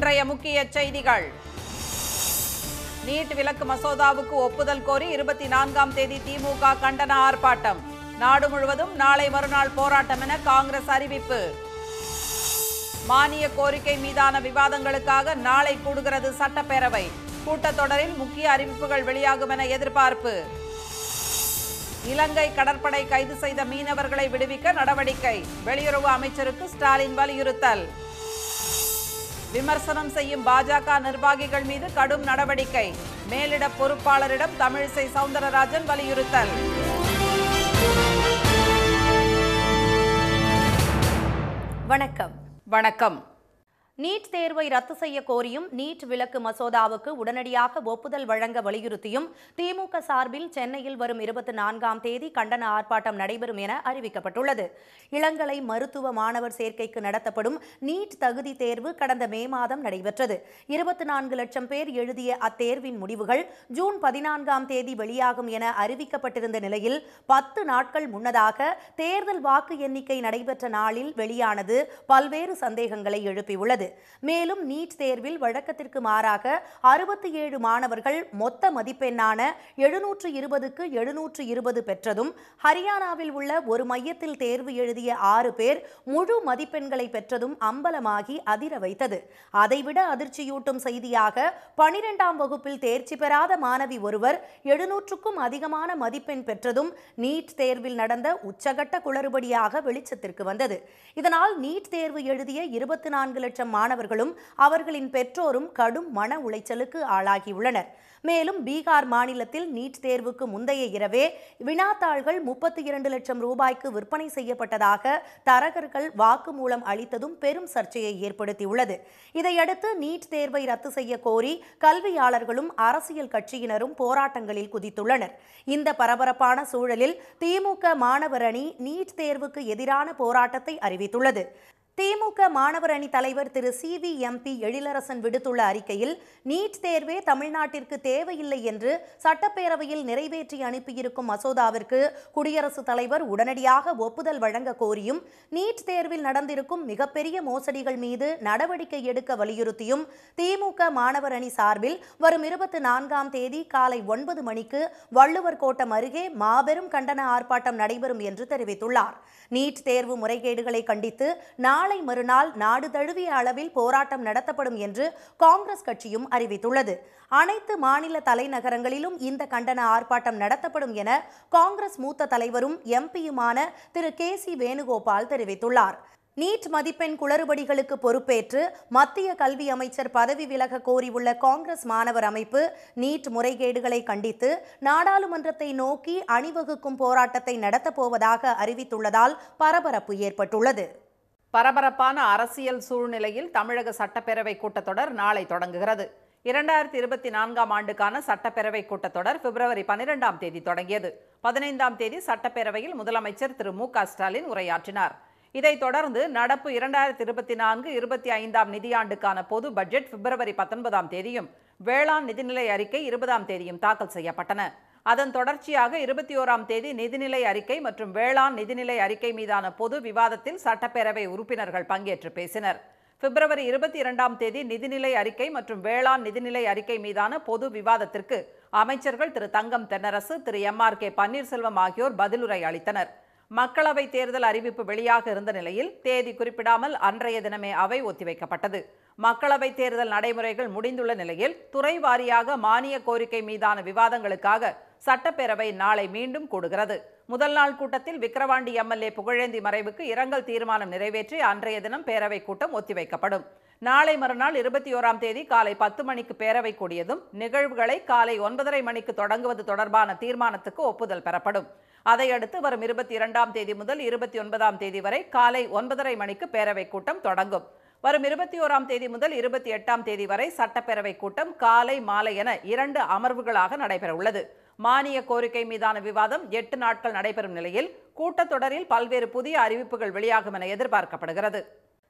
இன்றைய முக்கிய செய்திகள் நீட் விலக்கு மசோதாவுக்கு ஒப்புதல் கோரி இருபத்தி நான்காம் தேதி திமுக கண்டன ஆர்ப்பாட்டம் நாடு முழுவதும் நாளை மறுநாள் போராட்டம் என காங்கிரஸ் அறிவிப்பு மானிய கோரிக்கை மீதான விவாதங்களுக்காக நாளை கூடுகிறது சட்டப்பேரவை கூட்டத்தொடரில் முக்கிய அறிவிப்புகள் வெளியாகும் என எதிர்பார்ப்பு இலங்கை கடற்படை கைது செய்த மீனவர்களை விடுவிக்க நடவடிக்கை வெளியுறவு அமைச்சருக்கு ஸ்டாலின் வலியுறுத்தல் விமர்சனம் செய்யும் பாஜக நிர்வாகிகள் மீது கடும் நடவடிக்கை மேலிட பொறுப்பாளரிடம் தமிழிசை சவுந்தரராஜன் வலியுறுத்தல் வணக்கம் வணக்கம் நீட் தேர்வை ரத்து செய்ய கோரியும் நீட் விலக்கு மசோதாவுக்கு உடனடியாக ஒப்புதல் வழங்க வலியுறுத்தியும் திமுக சார்பில் சென்னையில் வரும் இருபத்தி நான்காம் தேதி கண்டன ஆர்ப்பாட்டம் நடைபெறும் என அறிவிக்கப்பட்டுள்ளது இளங்கலை மருத்துவ மாணவர் சேர்க்கைக்கு நடத்தப்படும் நீட் தகுதி தேர்வு கடந்த மே மாதம் நடைபெற்றது இருபத்தி நான்கு லட்சம் பேர் எழுதிய அத்தேர்வின் முடிவுகள் ஜூன் பதினான்காம் தேதி வெளியாகும் என அறிவிக்கப்பட்டிருந்த நிலையில் பத்து நாட்கள் முன்னதாக தேர்தல் வாக்கு எண்ணிக்கை நடைபெற்ற நாளில் வெளியானது பல்வேறு சந்தேகங்களை எழுப்பியுள்ளது மேலும் நீட் தேர்வில் வழக்கத்திற்கு மாறாக அறுபத்தி ஏழு மாணவர்கள் மொத்த மதிப்பெண்ணான எழுநூற்று இருபதுக்கு எழுநூற்று இருபது பெற்றதும் ஹரியானாவில் உள்ள ஒரு மையத்தில் தேர்வு எழுதிய ஆறு பேர் முழு மதிப்பெண்களை பெற்றதும் அம்பலமாகி அதிர வைத்தது அதைவிட அதிர்ச்சியூட்டும் செய்தியாக பனிரெண்டாம் வகுப்பில் தேர்ச்சி பெறாத மாணவி ஒருவர் எழுநூற்றுக்கும் அதிகமான மதிப்பெண் பெற்றதும் நீட் தேர்வில் நடந்த உச்சகட்ட குளறுபடியாக வெளிச்சத்திற்கு வந்தது இதனால் நீட் தேர்வு எழுதிய இருபத்தி நான்கு லட்சம் மாணவர்களும் அவர்களின் பெற்றோரும் கடும் மன உளைச்சலுக்கு ஆளாகியுள்ளனர் மேலும் பீகார் மாநிலத்தில் நீட் தேர்வுக்கு முந்தைய இரவே வினாத்தாள்கள் முப்பத்தி இரண்டு லட்சம் ரூபாய்க்கு விற்பனை செய்யப்பட்டதாக தரகர்கள் வாக்குமூலம் அளித்ததும் பெரும் சர்ச்சையை ஏற்படுத்தியுள்ளது இதையடுத்து நீட் தேர்வை ரத்து செய்ய கோரி கல்வியாளர்களும் அரசியல் கட்சியினரும் போராட்டங்களில் குதித்துள்ளனர் இந்த பரபரப்பான சூழலில் திமுக மாணவர் அணி நீட் தேர்வுக்கு எதிரான போராட்டத்தை அறிவித்துள்ளது திமுக மாணவர் அணி தலைவர் திரு சி வி எம்பி எழிலரசன் விடுத்துள்ள அறிக்கையில் நீட் தேர்வே தமிழ்நாட்டிற்கு தேவையில்லை என்று சட்டப்பேரவையில் நிறைவேற்றி அனுப்பியிருக்கும் மசோதாவிற்கு குடியரசுத் தலைவர் உடனடியாக ஒப்புதல் வழங்க கோரியும் நீட் தேர்வில் நடந்திருக்கும் மிகப்பெரிய மோசடிகள் மீது நடவடிக்கை எடுக்க வலியுறுத்தியும் திமுக மாணவர் அணி சார்பில் வரும் இருபத்தி நான்காம் தேதி காலை ஒன்பது மணிக்கு வள்ளுவர் கோட்டம் அருகே மாபெரும் கண்டன ஆர்ப்பாட்டம் நடைபெறும் என்று தெரிவித்துள்ளார் நீட் தேர்வு முறைகேடுகளை கண்டித்து நாளை மறுநாள் நாடு தழுவிய அளவில் போராட்டம் நடத்தப்படும் என்று காங்கிரஸ் கட்சியும் அறிவித்துள்ளது அனைத்து மாநில தலைநகரங்களிலும் இந்த கண்டன ஆர்ப்பாட்டம் நடத்தப்படும் என காங்கிரஸ் மூத்த தலைவரும் எம்பியுமான திரு கே சி வேணுகோபால் தெரிவித்துள்ளார் நீட் மதிப்பெண் குளறுபடிகளுக்கு பொறுப்பேற்று மத்திய கல்வி அமைச்சர் பதவி விலக கோரியுள்ள காங்கிரஸ் மாணவர் அமைப்பு நீட் முறைகேடுகளை கண்டித்து நாடாளுமன்றத்தை நோக்கி அணிவகுக்கும் போராட்டத்தை நடத்தப் போவதாக அறிவித்துள்ளதால் பரபரப்பு ஏற்பட்டுள்ளது பரபரப்பான அரசியல் சூழ்நிலையில் தமிழக சட்டப்பேரவை கூட்டத்தொடர் நாளை தொடங்குகிறது இரண்டாயிரத்தி இருபத்தி நான்காம் ஆண்டுக்கான சட்டப்பேரவை கூட்டத்தொடர் பிப்ரவரி பனிரெண்டாம் தேதி தொடங்கியது பதினைந்தாம் தேதி சட்டப்பேரவையில் முதலமைச்சர் திரு மு க ஸ்டாலின் உரையாற்றினார் இதைத் தொடர்ந்து நடப்பு இரண்டாயிரத்தி இருபத்தி நான்கு இருபத்தி ஐந்தாம் நிதியாண்டுக்கான பொது பட்ஜெட் பிப்ரவரி பத்தொன்பதாம் தேதியும் வேளாண் நிதிநிலை அறிக்கை இருபதாம் தேதியும் தாக்கல் செய்யப்பட்டன அதன் தொடர்ச்சியாக இருபத்தி ஓராம் தேதி நிதிநிலை அறிக்கை மற்றும் வேளாண் நிதிநிலை அறிக்கை மீதான பொது விவாதத்தில் சட்டப்பேரவை உறுப்பினர்கள் பங்கேற்று பேசினர் பிப்ரவரி இருபத்தி இரண்டாம் தேதி நிதிநிலை அறிக்கை மற்றும் வேளாண் நிதிநிலை அறிக்கை மீதான பொது விவாதத்திற்கு அமைச்சர்கள் திரு தங்கம் தென்னரசு திரு எம் ஆர் கே பன்னீர்செல்வம் ஆகியோர் பதிலுரை அளித்தனர் மக்களவை தேர்தல் அறிவிப்பு வெளியாக இருந்த நிலையில் தேதி குறிப்பிடாமல் அன்றைய தினமே அவை ஒத்திவைக்கப்பட்டது மக்களவை தேர்தல் நடைமுறைகள் முடிந்துள்ள நிலையில் துறை வாரியாக மானிய கோரிக்கை மீதான விவாதங்களுக்காக சட்டப்பேரவை நாளை மீண்டும் கூடுகிறது முதல் நாள் கூட்டத்தில் விக்கிரவாண்டி எம்எல்ஏ புகழேந்தி மறைவுக்கு இரங்கல் தீர்மானம் நிறைவேற்றி அன்றைய தினம் பேரவை கூட்டம் ஒத்திவைக்கப்படும் நாளை மறுநாள் இருபத்தி ஓராம் தேதி காலை பத்து மணிக்கு பேரவை கூடியதும் நிகழ்வுகளை காலை ஒன்பதரை மணிக்கு தொடங்குவது தொடர்பான தீர்மானத்துக்கு ஒப்புதல் பெறப்படும் அதையடுத்து வரும் இருபத்தி இரண்டாம் தேதி முதல் இருபத்தி ஒன்பதாம் தேதி வரை காலை ஒன்பதரை மணிக்கு பேரவை கூட்டம் தொடங்கும் வரும் இருபத்தி ஓராம் தேதி முதல் இருபத்தி எட்டாம் தேதி வரை சட்டப்பேரவை கூட்டம் காலை மாலை என இரண்டு அமர்வுகளாக நடைபெற உள்ளது மானிய கோரிக்கை மீதான விவாதம் எட்டு நாட்கள் நடைபெறும் நிலையில் கூட்டத்தொடரில் பல்வேறு புதிய அறிவிப்புகள் வெளியாகும் என எதிர்பார்க்கப்படுகிறது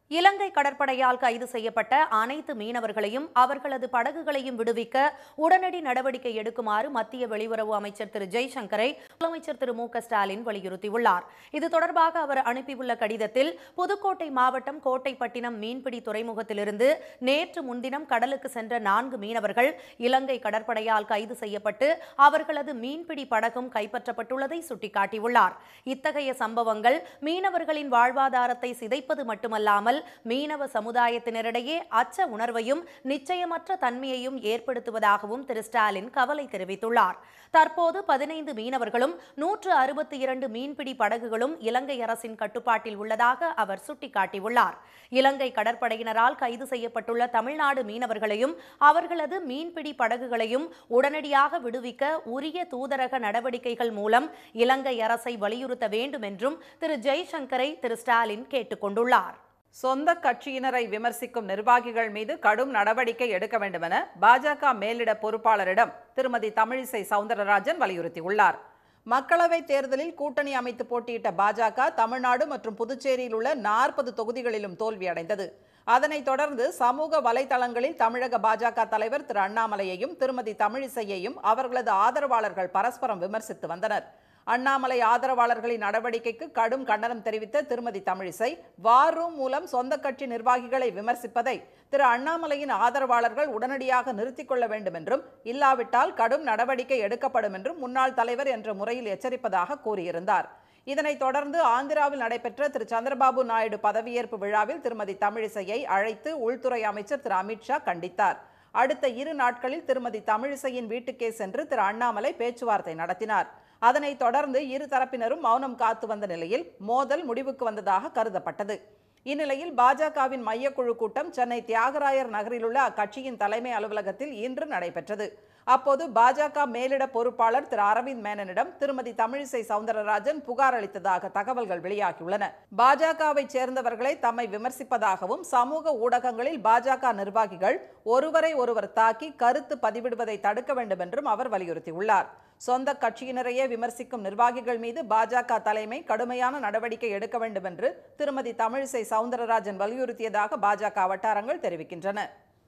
இலங்கை கடற்படையால் கைது செய்யப்பட்ட அனைத்து மீனவர்களையும் அவர்களது படகுகளையும் விடுவிக்க உடனடி நடவடிக்கை எடுக்குமாறு மத்திய வெளியுறவு அமைச்சர் திரு ஜெய்சங்கரை முதலமைச்சர் திரு மு க ஸ்டாலின் வலியுறுத்தியுள்ளார் இது தொடர்பாக அவர் அனுப்பியுள்ள கடிதத்தில் புதுக்கோட்டை மாவட்டம் கோட்டைப்பட்டினம் மீன்பிடி துறைமுகத்திலிருந்து நேற்று முன்தினம் கடலுக்கு சென்ற நான்கு மீனவர்கள் இலங்கை கடற்படையால் கைது செய்யப்பட்டு அவர்களது மீன்பிடி படகும் கைப்பற்றப்பட்டுள்ளதை சுட்டிக்காட்டியுள்ளார் இத்தகைய சம்பவங்கள் மீனவர்களின் வாழ்வாதாரத்தை சிதைப்பது மட்டுமல்லாமல் மீனவ சமுதாயத்தினரிடையே அச்ச உணர்வையும் நிச்சயமற்ற தன்மையையும் ஏற்படுத்துவதாகவும் திரு ஸ்டாலின் கவலை தெரிவித்துள்ளார் தற்போது பதினைந்து மீனவர்களும் நூற்று அறுபத்தி இரண்டு மீன்பிடி படகுகளும் இலங்கை அரசின் கட்டுப்பாட்டில் உள்ளதாக அவர் சுட்டிக்காட்டியுள்ளார் இலங்கை கடற்படையினரால் கைது செய்யப்பட்டுள்ள தமிழ்நாடு மீனவர்களையும் அவர்களது மீன்பிடி படகுகளையும் உடனடியாக விடுவிக்க உரிய தூதரக நடவடிக்கைகள் மூலம் இலங்கை அரசை வலியுறுத்த வேண்டும் என்றும் திரு ஜெய்சங்கரை திரு ஸ்டாலின் கேட்டுக் கொண்டுள்ளார் சொந்த கட்சியினரை விமர்சிக்கும் நிர்வாகிகள் மீது கடும் நடவடிக்கை எடுக்க வேண்டுமென பாஜக மேலிட பொறுப்பாளரிடம் திருமதி தமிழிசை சவுந்தரராஜன் வலியுறுத்தியுள்ளார் மக்களவைத் தேர்தலில் கூட்டணி அமைத்து போட்டியிட்ட பாஜக தமிழ்நாடு மற்றும் புதுச்சேரியில் உள்ள நாற்பது தொகுதிகளிலும் தோல்வியடைந்தது அதனைத் தொடர்ந்து சமூக வலைதளங்களில் தமிழக பாஜக தலைவர் திரு அண்ணாமலையையும் திருமதி தமிழிசையையும் அவர்களது ஆதரவாளர்கள் பரஸ்பரம் விமர்சித்து வந்தனர் அண்ணாமலை ஆதரவாளர்களின் நடவடிக்கைக்கு கடும் கண்டனம் தெரிவித்த திருமதி தமிழிசை வார் ரூம் மூலம் சொந்த கட்சி நிர்வாகிகளை விமர்சிப்பதை திரு அண்ணாமலையின் ஆதரவாளர்கள் உடனடியாக நிறுத்திக் கொள்ள வேண்டும் என்றும் இல்லாவிட்டால் கடும் நடவடிக்கை எடுக்கப்படும் என்றும் முன்னாள் தலைவர் என்ற முறையில் எச்சரிப்பதாக கூறியிருந்தார் இதனைத் தொடர்ந்து ஆந்திராவில் நடைபெற்ற திரு சந்திரபாபு நாயுடு பதவியேற்பு விழாவில் திருமதி தமிழிசையை அழைத்து உள்துறை அமைச்சர் திரு அமித்ஷா கண்டித்தார் அடுத்த இரு நாட்களில் திருமதி தமிழிசையின் வீட்டுக்கே சென்று திரு அண்ணாமலை பேச்சுவார்த்தை நடத்தினார் அதனைத் தொடர்ந்து இரு தரப்பினரும் மௌனம் காத்து வந்த நிலையில் மோதல் முடிவுக்கு வந்ததாக கருதப்பட்டது இந்நிலையில் பாஜகவின் மையக்குழு கூட்டம் சென்னை தியாகராயர் நகரிலுள்ள அக்கட்சியின் தலைமை அலுவலகத்தில் இன்று நடைபெற்றது அப்போது பாஜக மேலிட பொறுப்பாளர் திரு அரவிந்த் மேனனிடம் திருமதி தமிழிசை சவுந்தரராஜன் புகார் அளித்ததாக தகவல்கள் வெளியாகியுள்ளன பாஜகவை சேர்ந்தவர்களை தம்மை விமர்சிப்பதாகவும் சமூக ஊடகங்களில் பாஜக நிர்வாகிகள் ஒருவரை ஒருவர் தாக்கி கருத்து பதிவிடுவதை தடுக்க வேண்டும் என்றும் அவர் வலியுறுத்தியுள்ளார் சொந்த கட்சியினரையே விமர்சிக்கும் நிர்வாகிகள் மீது பாஜக தலைமை கடுமையான நடவடிக்கை எடுக்க வேண்டும் என்று திருமதி தமிழிசை சவுந்தரராஜன் வலியுறுத்தியதாக பாஜக வட்டாரங்கள் தெரிவிக்கின்றன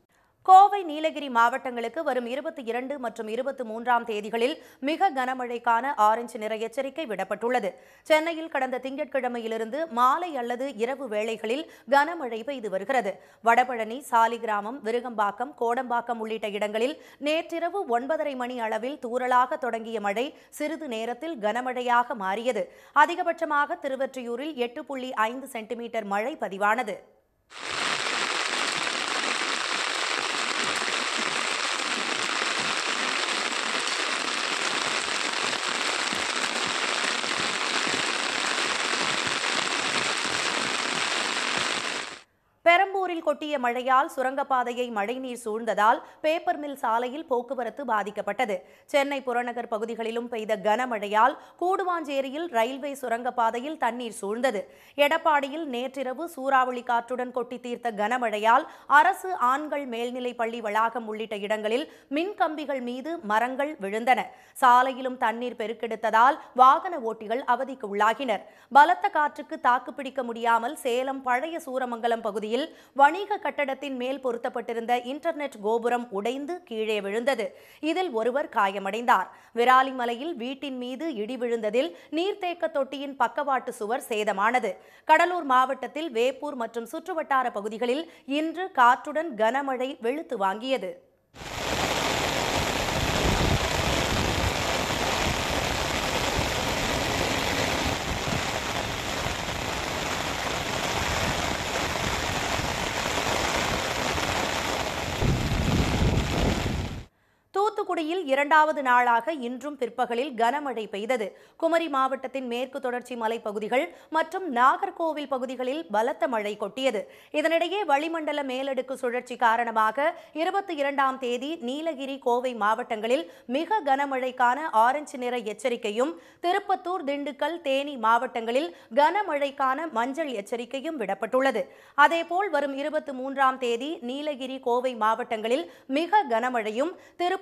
கோவை நீலகிரி மாவட்டங்களுக்கு வரும் இருபத்தி இரண்டு மற்றும் இருபத்தி மூன்றாம் தேதிகளில் மிக கனமழைக்கான ஆரஞ்சு நிற எச்சரிக்கை விடப்பட்டுள்ளது சென்னையில் கடந்த திங்கட்கிழமையிலிருந்து மாலை அல்லது இரவு வேளைகளில் கனமழை பெய்து வருகிறது வடபழனி சாலிகிராமம் விருகம்பாக்கம் கோடம்பாக்கம் உள்ளிட்ட இடங்களில் நேற்றிரவு ஒன்பதரை மணி அளவில் தூறலாக தொடங்கிய மழை சிறிது நேரத்தில் கனமழையாக மாறியது அதிகபட்சமாக திருவொற்றியூரில் எட்டு புள்ளி ஐந்து சென்டிமீட்டர் மழை பதிவானது பெரம்பூரில் கொட்டிய மழையால் சுரங்கப்பாதையை மழைநீர் சூழ்ந்ததால் பேப்பர் மில் சாலையில் போக்குவரத்து பாதிக்கப்பட்டது சென்னை புறநகர் பகுதிகளிலும் பெய்த கனமழையால் கூடுவாஞ்சேரியில் ரயில்வே சுரங்கப்பாதையில் தண்ணீர் சூழ்ந்தது எடப்பாடியில் நேற்றிரவு சூறாவளி காற்றுடன் கொட்டி தீர்த்த கனமழையால் அரசு ஆண்கள் மேல்நிலைப் பள்ளி வளாகம் உள்ளிட்ட இடங்களில் மின் கம்பிகள் மீது மரங்கள் விழுந்தன சாலையிலும் தண்ணீர் பெருக்கெடுத்ததால் வாகன ஓட்டிகள் அவதிக்கு உள்ளாகினர் பலத்த காற்றுக்கு தாக்குப்பிடிக்க முடியாமல் சேலம் பழைய சூரமங்கலம் பகுதியில் வணிக கட்டடத்தின் மேல் பொருத்தப்பட்டிருந்த இன்டர்நெட் கோபுரம் உடைந்து கீழே விழுந்தது இதில் ஒருவர் காயமடைந்தார் விராலிமலையில் வீட்டின் மீது இடி விழுந்ததில் நீர்த்தேக்க தொட்டியின் பக்கவாட்டு சுவர் சேதமானது கடலூர் மாவட்டத்தில் வேப்பூர் மற்றும் சுற்றுவட்டார பகுதிகளில் இன்று காற்றுடன் கனமழை வெளுத்து வாங்கியது தூத்துக்குடியில் இரண்டாவது நாளாக இன்றும் பிற்பகலில் கனமழை பெய்தது குமரி மாவட்டத்தின் மேற்கு தொடர்ச்சி மலைப்பகுதிகள் மற்றும் நாகர்கோவில் பகுதிகளில் பலத்த மழை கொட்டியது இதனிடையே வளிமண்டல மேலடுக்கு சுழற்சி காரணமாக இருபத்தி இரண்டாம் தேதி நீலகிரி கோவை மாவட்டங்களில் மிக கனமழைக்கான ஆரஞ்சு நிற எச்சரிக்கையும் திருப்பத்தூர் திண்டுக்கல் தேனி மாவட்டங்களில் கனமழைக்கான மஞ்சள் எச்சரிக்கையும் விடப்பட்டுள்ளது அதேபோல் வரும் இருபத்தி மூன்றாம் தேதி நீலகிரி கோவை மாவட்டங்களில் மிக கனமழையும் திருப்பூர் திண்டுக்கல்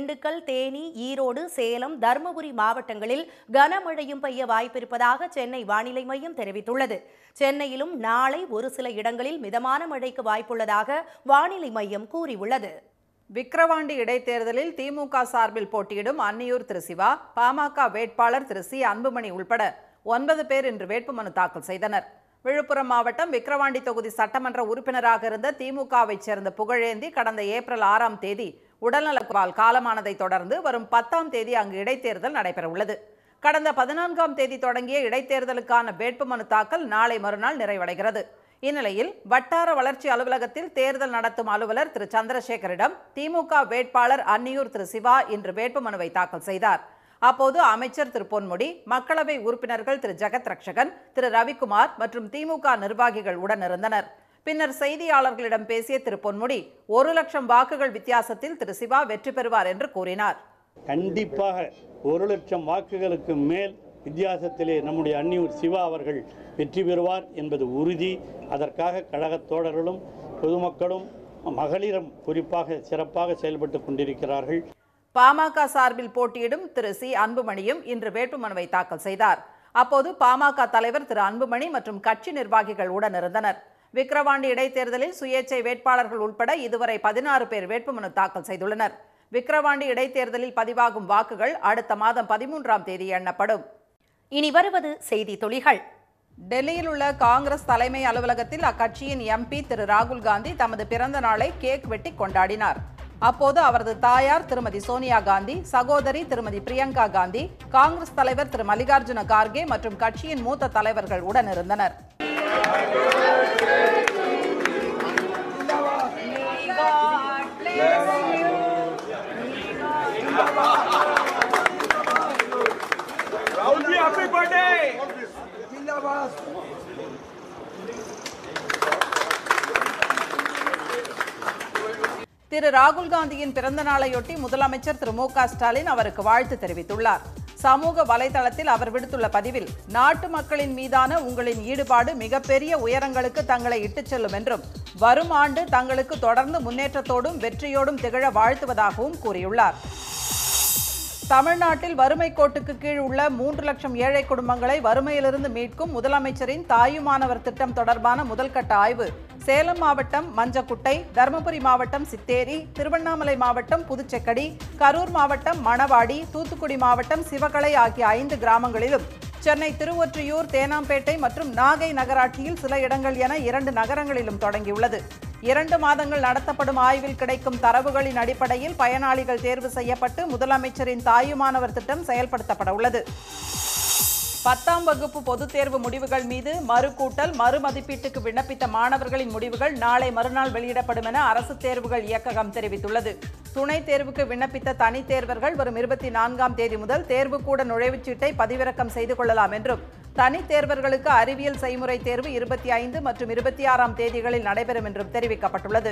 திண்டுக்கல் தேனி ஈரோடு சேலம் தருமபுரி மாவட்டங்களில் கனமழையும் பெய்ய வாய்ப்பிருப்பதாக சென்னை வானிலை மையம் தெரிவித்துள்ளது சென்னையிலும் நாளை ஒரு சில இடங்களில் மிதமான மழைக்கு வாய்ப்புள்ளதாக வானிலை மையம் கூறியுள்ளது விக்கிரவாண்டி இடைத்தேர்தலில் திமுக சார்பில் போட்டியிடும் அன்னியூர் திரு சிவா பாமக வேட்பாளர் திரு சி அன்புமணி உள்பட ஒன்பது பேர் இன்று வேட்புமனு தாக்கல் செய்தனர் விழுப்புரம் மாவட்டம் விக்கிரவாண்டி தொகுதி சட்டமன்ற உறுப்பினராக இருந்த திமுகவைச் சேர்ந்த புகழேந்தி கடந்த ஏப்ரல் ஆறாம் தேதி உடல்நலக்குவால் காலமானதை தொடர்ந்து வரும் பத்தாம் தேதி அங்கு இடைத்தேர்தல் நடைபெறவுள்ளது கடந்த பதினான்காம் தேதி தொடங்கிய இடைத்தேர்தலுக்கான வேட்புமனு தாக்கல் நாளை மறுநாள் நிறைவடைகிறது இந்நிலையில் வட்டார வளர்ச்சி அலுவலகத்தில் தேர்தல் நடத்தும் அலுவலர் திரு சந்திரசேகரிடம் திமுக வேட்பாளர் அன்னியூர் திரு சிவா இன்று வேட்புமனுவை தாக்கல் செய்தார் அப்போது அமைச்சர் திரு பொன்முடி மக்களவை உறுப்பினர்கள் திரு ஜெகத் ரட்சகன் திரு ரவிக்குமார் மற்றும் திமுக நிர்வாகிகள் உடனிருந்தனர் பின்னர் செய்தியாளர்களிடம் பேசிய திரு பொன்முடி ஒரு லட்சம் வாக்குகள் வித்தியாசத்தில் திரு சிவா வெற்றி பெறுவார் என்று கூறினார் கண்டிப்பாக ஒரு லட்சம் வாக்குகளுக்கு மேல் வித்தியாசத்திலே நம்முடைய அன்னியூர் சிவா அவர்கள் வெற்றி பெறுவார் என்பது உறுதி அதற்காக கழகத் தோழர்களும் பொதுமக்களும் மகளிரும் குறிப்பாக சிறப்பாக செயல்பட்டு கொண்டிருக்கிறார்கள் பாமக சார்பில் போட்டியிடும் திரு சி அன்புமணியும் இன்று வேட்புமனுவை தாக்கல் செய்தார் அப்போது பாமக தலைவர் திரு அன்புமணி மற்றும் கட்சி நிர்வாகிகள் உடனிருந்தனர் விக்கிரவாண்டி இடைத்தேர்தலில் சுயேட்சை வேட்பாளர்கள் உட்பட இதுவரை பதினாறு பேர் வேட்புமனு தாக்கல் செய்துள்ளனர் விக்கிரவாண்டி இடைத்தேர்தலில் பதிவாகும் வாக்குகள் அடுத்த மாதம் பதிமூன்றாம் தேதி எண்ணப்படும் இனி வருவது செய்தி துளிகள் டெல்லியில் உள்ள காங்கிரஸ் தலைமை அலுவலகத்தில் அக்கட்சியின் எம்பி திரு ராகுல் காந்தி தமது பிறந்த நாளை கேக் வெட்டி கொண்டாடினார் அப்போது அவரது தாயார் திருமதி சோனியா காந்தி சகோதரி திருமதி பிரியங்கா காந்தி காங்கிரஸ் தலைவர் திரு மல்லிகார்ஜுன கார்கே மற்றும் கட்சியின் மூத்த தலைவர்கள் உடனிருந்தனர் Rahul ji, happy birthday! திரு ராகுல் காந்தியின் பிறந்த நாளையொட்டி முதலமைச்சர் திரு மு க ஸ்டாலின் அவருக்கு வாழ்த்து தெரிவித்துள்ளார் சமூக வலைதளத்தில் அவர் விடுத்துள்ள பதிவில் நாட்டு மக்களின் மீதான உங்களின் ஈடுபாடு மிகப்பெரிய உயரங்களுக்கு தங்களை இட்டுச் செல்லும் என்றும் வரும் ஆண்டு தங்களுக்கு தொடர்ந்து முன்னேற்றத்தோடும் வெற்றியோடும் திகழ வாழ்த்துவதாகவும் கூறியுள்ளார் தமிழ்நாட்டில் வறுமை கோட்டுக்கு கீழ் உள்ள மூன்று லட்சம் ஏழை குடும்பங்களை வறுமையிலிருந்து மீட்கும் முதலமைச்சரின் தாயுமானவர் திட்டம் தொடர்பான முதல்கட்ட ஆய்வு சேலம் மாவட்டம் மஞ்சக்குட்டை தருமபுரி மாவட்டம் சித்தேரி திருவண்ணாமலை மாவட்டம் புதுச்செக்கடி கரூர் மாவட்டம் மணவாடி தூத்துக்குடி மாவட்டம் சிவகலை ஆகிய ஐந்து கிராமங்களிலும் சென்னை திருவொற்றியூர் தேனாம்பேட்டை மற்றும் நாகை நகராட்சியில் சில இடங்கள் என இரண்டு நகரங்களிலும் தொடங்கியுள்ளது இரண்டு மாதங்கள் நடத்தப்படும் ஆய்வில் கிடைக்கும் தரவுகளின் அடிப்படையில் பயனாளிகள் தேர்வு செய்யப்பட்டு முதலமைச்சரின் தாயுமானவர் திட்டம் செயல்படுத்தப்பட உள்ளது பத்தாம் வகுப்பு பொதுத் தேர்வு முடிவுகள் மீது மறுகூட்டல் மறுமதிப்பீட்டுக்கு விண்ணப்பித்த மாணவர்களின் முடிவுகள் நாளை மறுநாள் வெளியிடப்படும் என அரசு தேர்வுகள் இயக்ககம் தெரிவித்துள்ளது துணைத் தேர்வுக்கு விண்ணப்பித்த தனித் தேர்வர்கள் வரும் இருபத்தி நான்காம் தேதி முதல் தேர்வுக்கூட நுழைவுச்சீட்டை பதிவிறக்கம் செய்து கொள்ளலாம் என்றும் தனித் தேர்வர்களுக்கு அறிவியல் செய்முறை தேர்வு இருபத்தி ஐந்து மற்றும் இருபத்தி ஆறாம் தேதிகளில் நடைபெறும் என்றும் தெரிவிக்கப்பட்டுள்ளது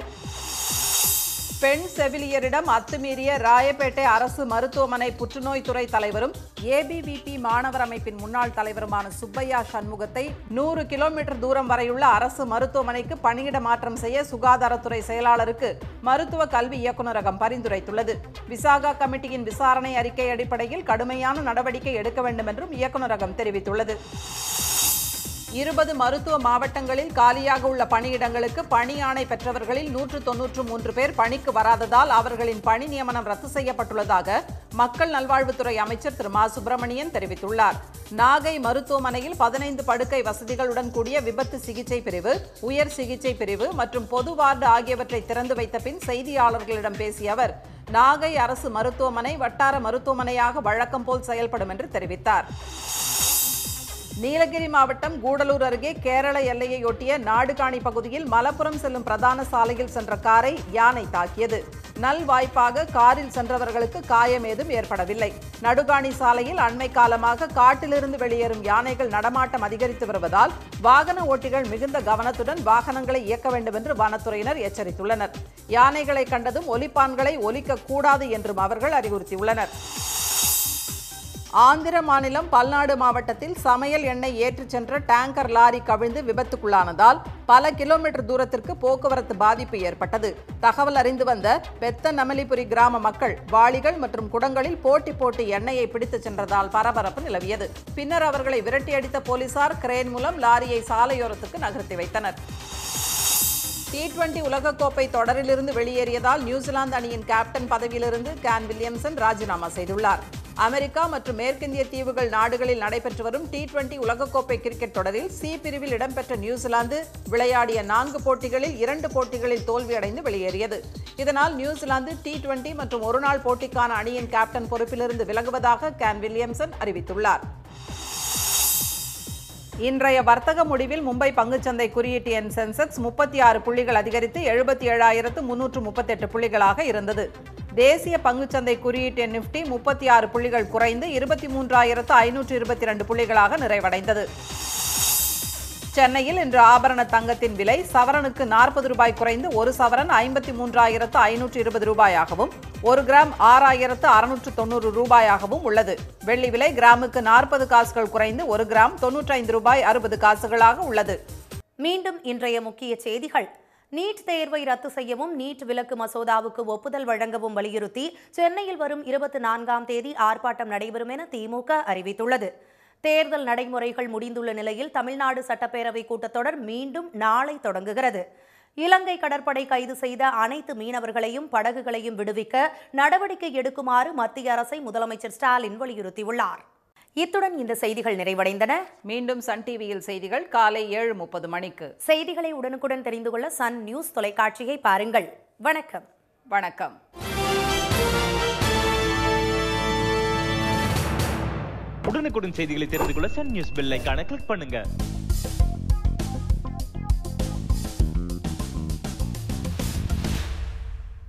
பெண் செவிலியரிடம் அத்துமீறிய ராயப்பேட்டை அரசு மருத்துவமனை புற்றுநோய் துறை தலைவரும் ஏபிவிபி மாணவர் அமைப்பின் முன்னாள் தலைவருமான சுப்பையா சண்முகத்தை நூறு கிலோமீட்டர் தூரம் வரையுள்ள அரசு மருத்துவமனைக்கு பணியிட மாற்றம் செய்ய சுகாதாரத்துறை செயலாளருக்கு மருத்துவ கல்வி இயக்குநரகம் பரிந்துரைத்துள்ளது விசாகா கமிட்டியின் விசாரணை அறிக்கை அடிப்படையில் கடுமையான நடவடிக்கை எடுக்க வேண்டும் என்றும் இயக்குநரகம் தெரிவித்துள்ளது இருபது மருத்துவ மாவட்டங்களில் காலியாக உள்ள பணியிடங்களுக்கு பணி ஆணை பெற்றவர்களில் நூற்று தொன்னூற்று மூன்று பேர் பணிக்கு வராததால் அவர்களின் பணி நியமனம் ரத்து செய்யப்பட்டுள்ளதாக மக்கள் நல்வாழ்வுத்துறை அமைச்சர் திரு மா சுப்பிரமணியன் தெரிவித்துள்ளார் நாகை மருத்துவமனையில் பதினைந்து படுக்கை வசதிகளுடன் கூடிய விபத்து சிகிச்சை பிரிவு உயர் சிகிச்சை பிரிவு மற்றும் பொது வார்டு ஆகியவற்றை திறந்து வைத்த பின் செய்தியாளர்களிடம் பேசிய அவர் நாகை அரசு மருத்துவமனை வட்டார மருத்துவமனையாக வழக்கம் போல் செயல்படும் என்று தெரிவித்தார் நீலகிரி மாவட்டம் கூடலூர் அருகே கேரள எல்லையை ஒட்டிய நாடுகாணி பகுதியில் மலப்புரம் செல்லும் பிரதான சாலையில் சென்ற காரை யானை தாக்கியது நல்வாய்ப்பாக காரில் சென்றவர்களுக்கு காயம் ஏதும் ஏற்படவில்லை நடுகாணி சாலையில் அண்மை காலமாக காட்டிலிருந்து வெளியேறும் யானைகள் நடமாட்டம் அதிகரித்து வருவதால் வாகன ஓட்டிகள் மிகுந்த கவனத்துடன் வாகனங்களை இயக்க வேண்டும் என்று வனத்துறையினர் எச்சரித்துள்ளனர் யானைகளை கண்டதும் ஒலிப்பான்களை ஒலிக்க கூடாது என்றும் அவர்கள் அறிவுறுத்தியுள்ளனர் ஆந்திர மாநிலம் பல்நாடு மாவட்டத்தில் சமையல் எண்ணெய் ஏற்றிச் சென்ற டேங்கர் லாரி கவிழ்ந்து விபத்துக்குள்ளானதால் பல கிலோமீட்டர் தூரத்திற்கு போக்குவரத்து பாதிப்பு ஏற்பட்டது தகவல் அறிந்து வந்த பெத்த நமலிபுரி கிராம மக்கள் வாளிகள் மற்றும் குடங்களில் போட்டி போட்டு எண்ணெயை பிடித்துச் சென்றதால் பரபரப்பு நிலவியது பின்னர் அவர்களை விரட்டியடித்த போலீசார் கிரேன் மூலம் லாரியை சாலையோரத்துக்கு நகர்த்தி வைத்தனர் டி டுவெண்டி உலகக்கோப்பை தொடரிலிருந்து வெளியேறியதால் நியூசிலாந்து அணியின் கேப்டன் பதவியிலிருந்து கேன் வில்லியம்சன் ராஜினாமா செய்துள்ளார் அமெரிக்கா மற்றும் மேற்கிந்திய தீவுகள் நாடுகளில் நடைபெற்று வரும் டி டுவெண்டி உலகக்கோப்பை கிரிக்கெட் தொடரில் சி பிரிவில் இடம்பெற்ற நியூசிலாந்து விளையாடிய நான்கு போட்டிகளில் இரண்டு போட்டிகளில் தோல்வியடைந்து வெளியேறியது இதனால் நியூசிலாந்து டி டுவெண்டி மற்றும் ஒருநாள் போட்டிக்கான அணியின் கேப்டன் பொறுப்பிலிருந்து விலகுவதாக கேன் வில்லியம்சன் அறிவித்துள்ளார் இன்றைய வர்த்தக முடிவில் மும்பை பங்குச்சந்தை குறியீட்டு எண் சென்செக்ஸ் முப்பத்தி ஆறு புள்ளிகள் அதிகரித்து எழுபத்தி ஏழாயிரத்து முன்னூற்று முப்பத்தெட்டு புள்ளிகளாக இருந்தது தேசிய பங்குச்சந்தை குறியீட்டு எண் நிஃப்டி முப்பத்தி ஆறு புள்ளிகள் குறைந்து இருபத்தி மூன்றாயிரத்து ஐநூற்று இருபத்தி ரெண்டு புள்ளிகளாக நிறைவடைந்தது சென்னையில் இன்று ஆபரண தங்கத்தின் விலை சவரனுக்கு நாற்பது ரூபாய் குறைந்து ஒரு சவரன் ஐம்பத்தி மூன்றாயிரத்து ஐநூற்று இருபது ரூபாயாகவும் ஒரு கிராம் ஆறாயிரத்து அறுநூற்று தொண்ணூறு ரூபாயாகவும் உள்ளது வெள்ளி விலை கிராமுக்கு நாற்பது காசுகள் குறைந்து ஒரு கிராம் தொன்னூற்றைந்து ரூபாய் அறுபது காசுகளாக உள்ளது மீண்டும் இன்றைய முக்கிய செய்திகள் நீட் தேர்வை ரத்து செய்யவும் நீட் விலக்கு மசோதாவுக்கு ஒப்புதல் வழங்கவும் வலியுறுத்தி சென்னையில் வரும் இருபத்தி நான்காம் தேதி ஆர்ப்பாட்டம் நடைபெறும் என திமுக அறிவித்துள்ளது தேர்தல் நடைமுறைகள் முடிந்துள்ள நிலையில் தமிழ்நாடு சட்டப்பேரவை கூட்டத்தொடர் மீண்டும் நாளை தொடங்குகிறது இலங்கை கடற்படை கைது செய்த அனைத்து மீனவர்களையும் படகுகளையும் விடுவிக்க நடவடிக்கை எடுக்குமாறு மத்திய அரசை முதலமைச்சர் ஸ்டாலின் வலியுறுத்தியுள்ளார் இத்துடன் இந்த செய்திகள் நிறைவடைந்தன மீண்டும் சன் டிவியில் செய்திகள் காலை ஏழு முப்பது மணிக்கு செய்திகளை உடனுக்குடன் தெரிந்து கொள்ள சன் நியூஸ் தொலைக்காட்சியை பாருங்கள் வணக்கம் வணக்கம் உடனுக்குடன் செய்திகளை தெரிந்து கொள்ள சன் நியூஸ் பெல் ஐகானை கிளிக் பண்ணுங்க